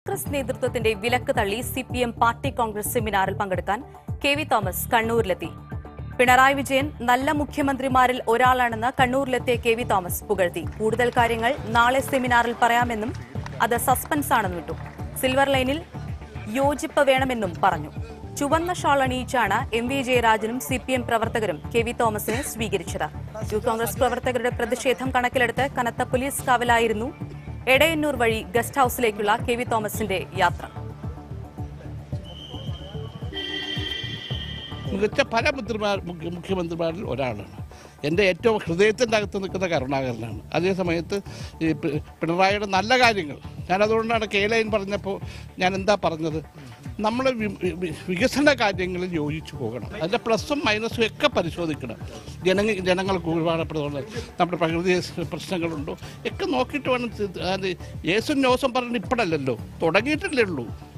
കോൺഗ്രസ് നേതൃത്വത്തിന്റെ വിലക്ക് തള്ളി C P M party Congress സെമിനാറിൽ പങ്കെടുക്കാൻ കെ വി തോമസ് കണ്ണൂരിലെത്തി പിണറായി വിജയൻ നല്ല മുഖ്യമന്ത്രിമാരിൽ ഒരാളാണെന്ന് കണ്ണൂരിലെത്തിയ കെ വി തോമസ് പുകഴ്ത്തി കൂടുതൽ കാര്യങ്ങൾ നാളെ സെമിനാറിൽ പറയാമെന്നും അത് സസ്പെൻസ് ആണെന്ന് വിട്ടു സിൽവർ ലൈനിൽ യോജിപ്പ് വേണമെന്നും പറഞ്ഞു ചുവന്ന ഷാൾ അണിയിച്ചാണ് എം വി ജയരാജനും സി പി എം പ്രവർത്തകരും കെ വി തോമസിനെ സ്വീകരിച്ചത് യൂത്ത് കോൺഗ്രസ് പ്രവർത്തകരുടെ പ്രതിഷേധം കണക്കിലെടുത്ത് കനത്ത പോലീസ് കാവലായിരുന്നു എടയന്നൂർ വഴി ഗസ്റ്റ് ഹൌസിലേക്കുള്ള കെ വി തോമസിന്റെ യാത്ര മികച്ച പല മന്ത്രിമാർ മുഖ്യ- മുഖ്യമന്ത്രിമാരിൽ ഒരാളാണ് എൻ്റെ ഏറ്റവും ഹൃദയത്തിൻ്റെ അകത്ത് നിൽക്കുന്ന കരുണാകരനാണ് അതേ സമയത്ത് ഈ പി- പിണറായിയുടെ നല്ല കാര്യങ്ങൾ ഞാൻ അതുകൊണ്ടാണ് കെ ലൈൻ പറഞ്ഞപ്പോൾ ഞാൻ എന്താ പറഞ്ഞത് നമ്മൾ വികസന കാര്യങ്ങളിൽ യോജിച്ചു പോകണം അതിൻ്റെ പ്ലസും മൈനസും ഒക്കെ പരിശോധിക്കണം ജനങ്ങൾ ജനങ്ങൾക്ക് ഒരുപാടപ്പെടുന്നത് നമ്മുടെ പ്രകൃതി പ്രശ്നങ്ങളുണ്ടോ ഒക്കെ നോക്കിയിട്ട് വേണം ഇത് അത് യേശും നോസം പറഞ്ഞ് ഇപ്പോഴല്ലല്ലോ തുടങ്ങിയിട്ടല്ലേ ഉള്ളൂ